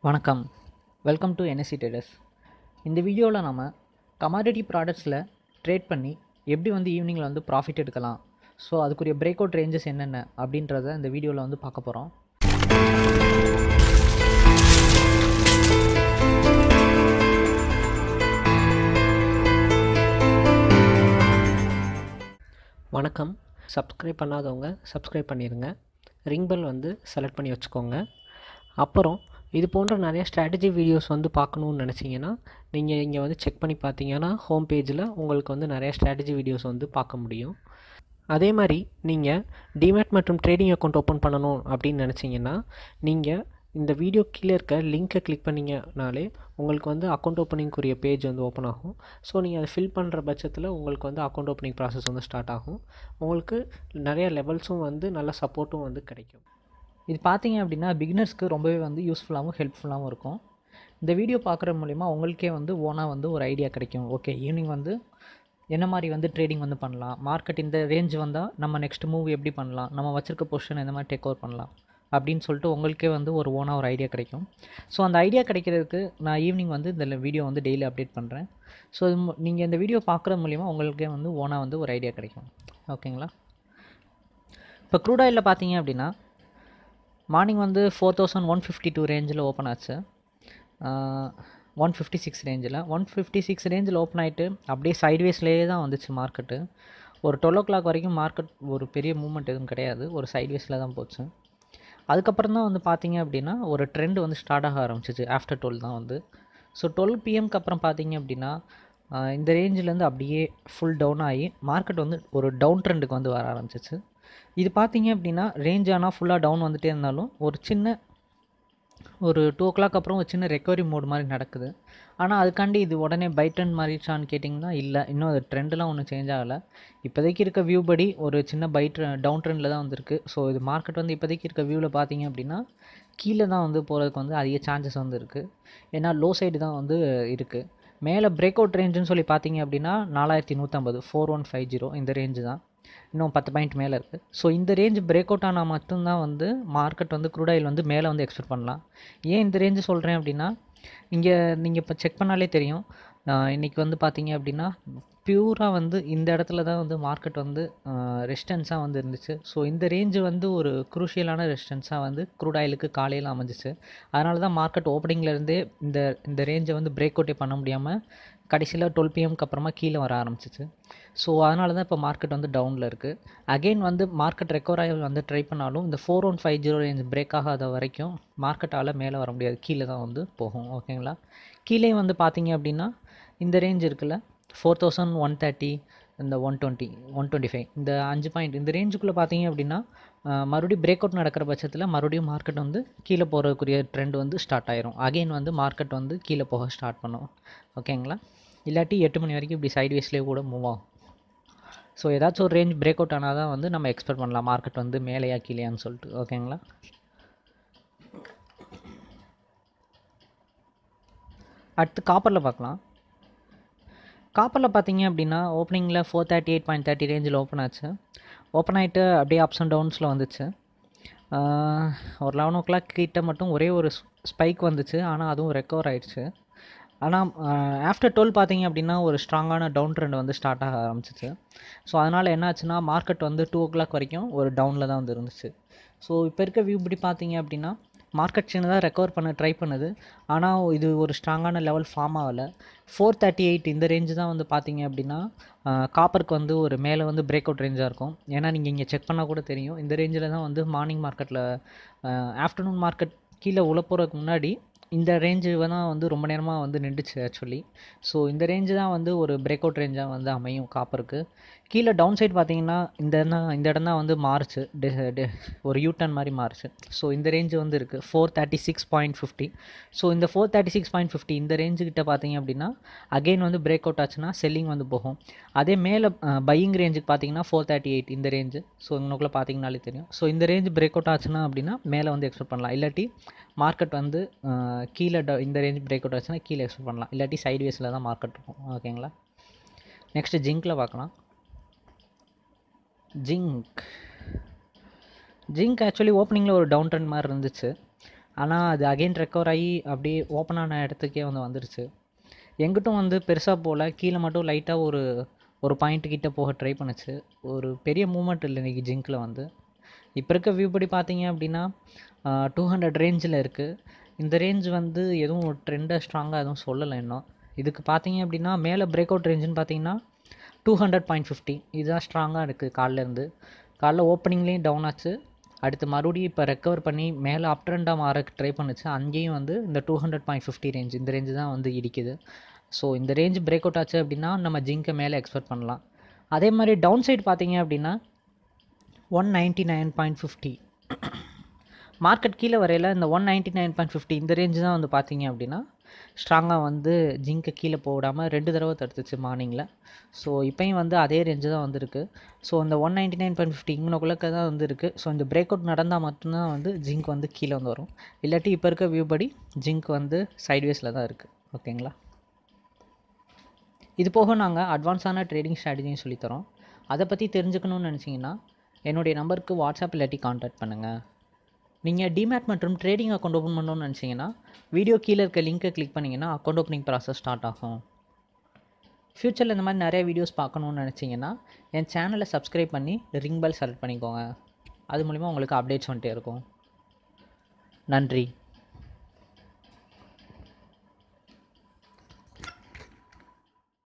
வணக்கம் welcome to NSC traders இந்த வீடியோவில் நம்ம கமாடிட்டி ப்ராடக்ட்ஸில் ட்ரேட் பண்ணி எப்படி வந்து ஈவினிங்கில் வந்து ப்ராஃபிட் எடுக்கலாம் ஸோ அதுக்குரிய பிரேக் அவுட் ரேஞ்சஸ் என்னென்ன அப்படின்றத இந்த வீடியோவில் வந்து பார்க்க போகிறோம் வணக்கம் சப்ஸ்கிரைப் பண்ணாதவங்க சப்ஸ்கிரைப் பண்ணிடுங்க ரிங் பெல் வந்து செலக்ட் பண்ணி வச்சுக்கோங்க அப்புறம் இது போன்ற நிறைய ஸ்ட்ராட்டஜி வீடியோஸ் வந்து பார்க்கணுன்னு நினச்சிங்கன்னா நீங்கள் இங்கே வந்து செக் பண்ணி பார்த்தீங்கன்னா ஹோம் பேஜில் உங்களுக்கு வந்து நிறைய ஸ்ட்ராட்டஜி வீடியோஸ் வந்து பார்க்க முடியும் அதே மாதிரி நீங்கள் டிமேட் மற்றும் ட்ரேடிங் அக்கௌண்ட் ஓப்பன் பண்ணணும் அப்படின்னு நினச்சிங்கன்னா நீங்கள் இந்த வீடியோ கீழே இருக்க லிங்க்கை கிளிக் பண்ணிங்கனாலே உங்களுக்கு வந்து அக்கௌண்ட் ஓப்பனிங்குரிய பேஜ் வந்து ஓப்பன் ஆகும் ஸோ நீங்கள் அதை ஃபில் பண்ணுற பட்சத்தில் உங்களுக்கு வந்து அக்கௌண்ட் ஓப்பனிங் ப்ராசஸ் வந்து ஸ்டார்ட் ஆகும் உங்களுக்கு நிறைய லெவல்ஸும் வந்து நல்ல சப்போர்ட்டும் வந்து கிடைக்கும் இது பார்த்தீங்க அப்படின்னா பிகினர்ஸ்க்கு ரொம்பவே வந்து யூஸ்ஃபுல்லாகவும் ஹெல்ப்ஃபுல்லாகவும் இருக்கும் இந்த வீடியோ பார்க்குற மூலிமா உங்களுக்கே வந்து ஓனாக வந்து ஒரு ஐடியா கிடைக்கும் ஓகே ஈவினிங் வந்து என்ன மாதிரி வந்து ட்ரேடிங் வந்து பண்ணலாம் மார்க்கெட் இந்த ரேஞ்ச் வந்தால் நம்ம நெக்ஸ்ட் மூவ் எப்படி பண்ணலாம் நம்ம வச்சிருக்க பொசிஷன் எந்த மாதிரி டேக் ஓவர் பண்ணலாம் அப்படின்னு சொல்லிட்டு உங்களுக்கே வந்து ஒரு ஓனாக ஒரு ஐடியா கிடைக்கும் ஸோ அந்த ஐடியா கிடைக்கிறதுக்கு நான் ஈவினிங் வந்து இந்த வீடியோ வந்து டெய்லி அப்டேட் பண்ணுறேன் ஸோ நீங்கள் இந்த வீடியோ பார்க்குற மூலிமா உங்களுக்கே வந்து ஓனாக வந்து ஒரு ஐடியா கிடைக்கும் ஓகேங்களா இப்போ க்ரூட் ஆயிலில் பார்த்தீங்க அப்படின்னா மார்னிங் வந்து four thousand one fifty two ரேஞ்சில் ஓப்பன் ஆச்சு ஒன் ஃபிஃப்டி சிக்ஸ் ரேஞ்சில் ஒன் ஃபிஃப்டி சிக்ஸ் ரேஞ்சில் ஓப்பன் ஆகிட்டு அப்படியே சைட்வேஸ்லேயே தான் வந்துச்சு மார்க்கெட்டு ஒரு டுவெல் ஓ கிளாக் வரைக்கும் மார்க்கெட் ஒரு பெரிய மூவ்மெண்ட் எதுவும் கிடையாது ஒரு சைட்வேஸில் தான் போச்சு அதுக்கப்புறம் தான் வந்து பார்த்தீங்க அப்படின்னா ஒரு ட்ரெண்ட் வந்து ஸ்டார்ட் ஆக ஆரம்பிச்சிச்சு ஆஃப்டர் டுவெல் தான் வந்து ஸோ டுவெல் பிஎம்க்கு அப்புறம் பார்த்தீங்க அப்படின்னா இந்த ரேஞ்சிலேருந்து அப்படியே ஃபுல் டவுன் ஆகி மார்க்கெட் வந்து ஒரு டவுன் ட்ரெண்டுக்கு வந்து வர ஆரம்பிச்சிச்சு இது பார்த்தீங்க அப்படின்னா ரேஞ்ச் ஆனால் ஃபுல்லாக டவுன் வந்துகிட்டே இருந்தாலும் ஒரு சின்ன ஒரு டூ ஓ கிளாக் அப்புறம் ஒரு சின்ன ரெக்கவரி மோட் மாதிரி நடக்குது ஆனால் அதுக்காண்டி இது உடனே பை ட்ரெண்ட் மாறிடுச்சான்னு கேட்டிங்கன்னா இல்லை இன்னும் அது ட்ரெண்டெலாம் ஒன்றும் சேஞ்ச் ஆகலை இப்போதைக்கு இருக்க வியூ படி ஒரு சின்ன பை ட்ரெ டவுன் ட்ரெண்டில் தான் வந்திருக்கு ஸோ இது மார்க்கெட் வந்து இப்போதைக்கு இருக்க வியூவில் பார்த்தீங்க அப்படின்னா கீழே தான் வந்து போகிறதுக்கு வந்து அதிக சான்சஸ் வந்து இருக்குது ஏன்னா லோ சைடு தான் வந்து இருக்குது மேலே பிரேக் அவுட் ரேஞ்சுன்னு சொல்லி பார்த்தீங்க அப்படின்னா நாலாயிரத்தி நூற்றம்பது ஃபோர் ஒன் ஃபைவ் ஜீரோ இந்த ரேஞ்சு தான் இன்னும் பத்து பாயிண்ட் மேலே இருக்குது ஸோ இந்த ரேஞ்ச் பிரேக் அவுட் ஆனால் மட்டும்தான் வந்து மார்க்கெட் வந்து க்ரூட் ஆயில் வந்து மேலே வந்து எக்ஸ்பெக்ட் பண்ணலாம் ஏன் இந்த ரேஞ்சு சொல்கிறேன் அப்படின்னா இங்கே நீங்கள் இப்போ செக் பண்ணாலே தெரியும் இன்றைக்கி வந்து பார்த்தீங்க அப்படின்னா பியூராக வந்து இந்த இடத்துல தான் வந்து மார்க்கெட் வந்து ரெசிஸ்டன்ஸாக வந்து இருந்துச்சு ஸோ இந்த ரேஞ்சு வந்து ஒரு குரூஷியலான ரெசிஸ்டன்ஸாக வந்து க்ரூட் ஆயிலுக்கு காலையில் அமைஞ்சிச்சு அதனால தான் மார்க்கெட் ஓப்பனிங்லேருந்தே இந்த இந்த ரேஞ்சை வந்து பிரேக் அவுட்டே பண்ண முடியாமல் கடைசியில் டுவெல் பிஎம்க்கு அப்புறமா கீழே வர ஆரம்பிச்சிச்சு ஸோ அதனால தான் இப்போ மார்க்கெட் வந்து டவுனில் இருக்குது அகெயின் வந்து மார்க்கெட் ரெக்கவர் ஆகி வந்து ட்ரை பண்ணாலும் இந்த four one five zero range break ஆகாத வரைக்கும் மார்க்கெட்டால் மேலே வர முடியாது கீழே தான் வந்து போகும் ஓகேங்களா கீழே வந்து பார்த்தீங்க அப்படின்னா இந்த ரேஞ்ச் இருக்குல்ல ஃபோர் தௌசண்ட் ஒன் தேர்ட்டி இந்த one twenty one twenty five இந்த அஞ்சு பாயிண்ட் இந்த ரேஞ்சுக்குள்ளே பார்த்தீங்க அப்படின்னா மறுபடியும் பிரேக் அவுட் நடக்கிற பட்சத்தில் மறுபடியும் மார்க்கெட் வந்து கீழே போகிறதுக்குரிய ட்ரெண்ட் வந்து ஸ்டார்ட் ஆயிரும் அகெயின் வந்து மார்க்கெட் வந்து கீழே போக ஸ்டார்ட் பண்ணும் ஓகேங்களா இல்லாட்டி எட்டு மணி வரைக்கும் இப்படி சைட்வேஸ்லேயே கூட மூவ் ஆகும் ஸோ ஏதாச்சும் ஒரு ரேஞ்ச் பிரேக் அவுட் ஆனால் தான் வந்து நம்ம எக்ஸ்பெக்ட் பண்ணலாம் மார்க்கெட் வந்து மேலேயா கீழேயான்னு சொல்லிட்டு ஓகேங்களா அடுத்து காப்பரில் பார்க்கலாம் காப்பரில் பார்த்தீங்க அப்படின்னா ஓப்பனிங்கில் four thirty eight point thirty ரேஞ்சில் ஓப்பன் ஆச்சு ஓப்பன் ஆகிட்டு அப்படியே அப்ஸ் அண்ட் டவுன்ஸில் வந்துச்சு ஒரு லெவன் ஓ கிளாக் கிட்ட மட்டும் ஒரே ஒரு ஸ்பைக் வந்துச்சு ஆனால் அதுவும் ரெக்கவர் ஆகிடுச்சு ஆனால் ஆஃப்டர் டுவெல் பார்த்தீங்க அப்படின்னா ஒரு ஸ்ட்ராங்கான டவுன் ட்ரெண்ட் வந்து ஸ்டார்ட் ஆக ஆரம்பிச்சிச்சு ஸோ அதனால் என்ன ஆச்சுன்னா மார்க்கெட் வந்து டூ ஓ கிளாக் வரைக்கும் ஒரு டவுனில் தான் வந்து இருந்துச்சு ஸோ இப்போ இருக்க வியூ இப்படி பார்த்தீங்க அப்படின்னா மார்க்கெட் சின்னதாக ரெக்கவர் பண்ண ட்ரை பண்ணுது ஆனால் இது ஒரு ஸ்ட்ராங்கான லெவல் ஃபார்ம் ஆகலை ஃபோர் தேர்ட்டி எயிட் இந்த ரேஞ்சு தான் வந்து பார்த்தீங்க அப்படின்னா காப்பருக்கு வந்து ஒரு மேலே வந்து பிரேக் அவுட் ரேஞ்சாக இருக்கும் ஏன்னா நீங்கள் இங்கே செக் பண்ணால் கூட தெரியும் இந்த ரேஞ்சில் தான் வந்து மார்னிங் மார்க்கெட்டில் ஆஃப்டர்நூன் மார்க்கெட் கீழே உள்ள போகிறதுக்கு முன்னாடி இந்த ரேஞ்சு தான் வந்து ரொம்ப நேரமாக வந்து நின்றுச்சு ஆக்சுவலி ஸோ இந்த ரேஞ்சு தான் வந்து ஒரு பிரேக் அவுட் ரேஞ்சாக வந்து அமையும் காப்பருக்கு கீழே டவுன் சைட் பார்த்தீங்கன்னா இந்த இடம் இந்த இடம் தான் வந்து மாறுச்சு ஒரு யூட்டன் மாதிரி மாறுச்சு ஸோ இந்த ரேஞ்சு வந்து இருக்குது four thirty six point fifty so இந்த four thirty six point fifty இந்த ரேஞ்சுக்கிட்ட பார்த்தீங்க அப்படின்னா அகெயின் வந்து பிரேக் அவுட் ஆச்சுன்னா செல்லிங் வந்து போகும் அதே மேலே பையிங் ரேஞ்சுக்கு பார்த்தீங்கன்னா ஃபோர் தேர்ட்டி எயிட் இந்த ரேஞ்சு ஸோ இன்னுக்குள்ளே பார்த்தீங்கனாலே தெரியும் ஸோ இந்த ரேஞ்சு பிரேக் அவுட் ஆச்சுன்னா அப்படின்னா மேலே வந்து எக்ஸ்பெக்ட் பண்ணலாம் இல்லாட்டி மார்க்கெட் வந்து கீழே ட இந்த ரேஞ்ச் பிரேக் அவுட் ஆச்சுன்னா கீழே எக்ஸ்பெக்ட் பண்ணலாம் இல்லாட்டி சைட்வேஸில் தான் மார்க்கெட் இருக்கும் ஓகேங்களா நெக்ஸ்ட்டு ஜிங்க்கில் பார்க்கலாம் ஜிங்க் ஜிங்க் ஆக்சுவலி ஓப்பனிங்கில் ஒரு டவுன் ட்ரெண்ட் மாதிரி இருந்துச்சு ஆனால் அது அகைன் ரெக்கவர் ஆகி அப்படியே ஓப்பன் ஆன இடத்துக்கே வந்து வந்துருச்சு எங்கிட்டும் வந்து பெருசாக போகல கீழே மட்டும் லைட்டாக ஒரு ஒரு பாயிண்ட் கிட்ட போக ட்ரை பண்ணுச்சு ஒரு பெரிய மூமெண்ட் இல்லை இன்றைக்கி ஜிங்க்கில் வந்து இப்போ இருக்க வியூ படி பார்த்தீங்க அப்படின்னா டூ ஹண்ட்ரட் ரேஞ்சில் இருக்குது இந்த ரேஞ்ச் வந்து எதுவும் ட்ரெண்டாக ஸ்ட்ராங்காக எதுவும் சொல்லலை இன்னும் இதுக்கு பார்த்தீங்க அப்படின்னா மேலே பிரேக் அவுட் ரேஞ்சுன்னு பார்த்தீங்கன்னா டூ ஹண்ட்ரட் பாயிண்ட் ஃபிஃப்டி இதுதான் ஸ்ட்ராங்காக இருக்குது காலிலேருந்து காலைல ஓப்பனிங்லேயும் டவுன் ஆச்சு அடுத்து மறுபடியும் இப்போ ரெக்கவர் பண்ணி மேலே அப் ட்ரெண்டாக மாற ட்ரை பண்ணுச்சு அங்கேயும் வந்து இந்த two hundred point fifty range இந்த ரேஞ்சு தான் வந்து இடிக்குது ஸோ இந்த ரேஞ்ச் பிரேக் அவுட் ஆச்சு அப்படின்னா நம்ம ஜிங்கை மேலே எக்ஸ்பெக்ட் பண்ணலாம் அதே மாதிரி டவுன் சைடு பார்த்தீங்க அப்படின்னா one ninety nine point fifty market கீழே வரையில் இந்த one ninety nine point fifty இந்த ரேஞ்சு தான் வந்து பார்த்தீங்க அப்படின்னா ஸ்ட்ராங்காக வந்து ஜிங்கை கீழே போடாமல் ரெண்டு தடவை தடுத்துச்சு மார்னிங்கில் ஸோ இப்போயும் வந்து அதே ரேஞ்சு தான் வந்திருக்கு ஸோ இந்த one ninety nine point fifty இங்கனக்குள்ளக்க தான் வந்து இருக்குது ஸோ இந்த பிரேக் அவுட் நடந்தால் மட்டும்தான் வந்து ஜிங்க் வந்து கீழே வந்து வரும் இல்லாட்டி இப்போ இருக்க வியூ படி ஜிங்க் வந்து சைட்வேஸில் தான் இருக்குது ஓகேங்களா இது போக நாங்கள் அட்வான்ஸான ட்ரேடிங் ஸ்ட்ராட்டஜியும் சொல்லித்தரோம் அதை பற்றி தெரிஞ்சுக்கணும்னு நினச்சிங்கன்னா என்னுடைய நம்பருக்கு வாட்ஸ்அப் இல்லாட்டி காண்டாக்ட் பண்ணுங்கள் நீங்கள் டிமேட் மற்றும் ட்ரேடிங் அக்கௌண்ட் ஓப்பன் பண்ணணும்னு நினச்சிங்கன்னா வீடியோ கீழே இருக்க லிங்க்கை கிளிக் பண்ணிங்கன்னா அக்கௌண்ட் ஓப்பனிங் ப்ராசஸ் ஸ்டார்ட் ஆகும் ஃப்யூச்சரில் இந்த மாதிரி நிறைய வீடியோஸ் பார்க்கணுன்னு நினச்சிங்கன்னா என் சேனலை சப்ஸ்கிரைப் பண்ணி ரிங் பெல் செலக்ட் பண்ணிக்கோங்க அது மூலிமா உங்களுக்கு அப்டேட்ஸ் வந்துட்டே இருக்கும் நன்றி